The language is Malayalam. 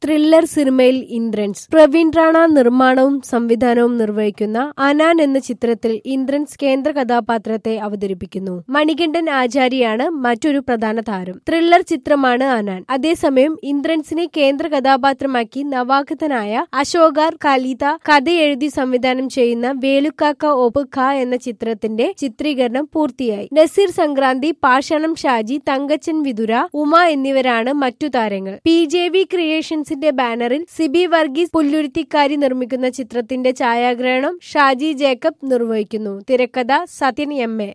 ത്രില്ലർ സിനിമയിൽ ഇന്ദ്രൻസ് പ്രവീൺ റാണ നിർമ്മാണവും സംവിധാനവും നിർവഹിക്കുന്ന അനാൻ എന്ന ചിത്രത്തിൽ ഇന്ദ്രൻസ് കേന്ദ്ര കഥാപാത്രത്തെ അവതരിപ്പിക്കുന്നു മണികണ്ഠൻ ആചാര്യാണ് മറ്റൊരു പ്രധാന താരം ത്രില്ലർ ചിത്രമാണ് അനാൻ അതേസമയം ഇന്ദ്രൻസിനെ കേന്ദ്ര കഥാപാത്രമാക്കി നവാഗതനായ അശോകാർ കലിത കഥ എഴുതി സംവിധാനം ചെയ്യുന്ന വേലുക്കാക്ക ഓപ്പ് ഖ എന്ന ചിത്രത്തിന്റെ ചിത്രീകരണം പൂർത്തിയായി നസീർ സംക്രാന്തി പാഷാണം ഷാജി തങ്കച്ചൻ വിതുര ഉമ എന്നിവരാണ് മറ്റു താരങ്ങൾ പി ജെ വി ക്രിയേഷൻസിന്റെ ബാനറിൽ സിബി വർഗീസ് പുല്ലുരുത്തിക്കാരി നിർമ്മിക്കുന്ന ചിത്രത്തിന്റെ ഛായാഗ്രഹണം ഷാജി ജേക്കബ് നിർവഹിക്കുന്നു തിരക്കഥ സത്യൻ എം എ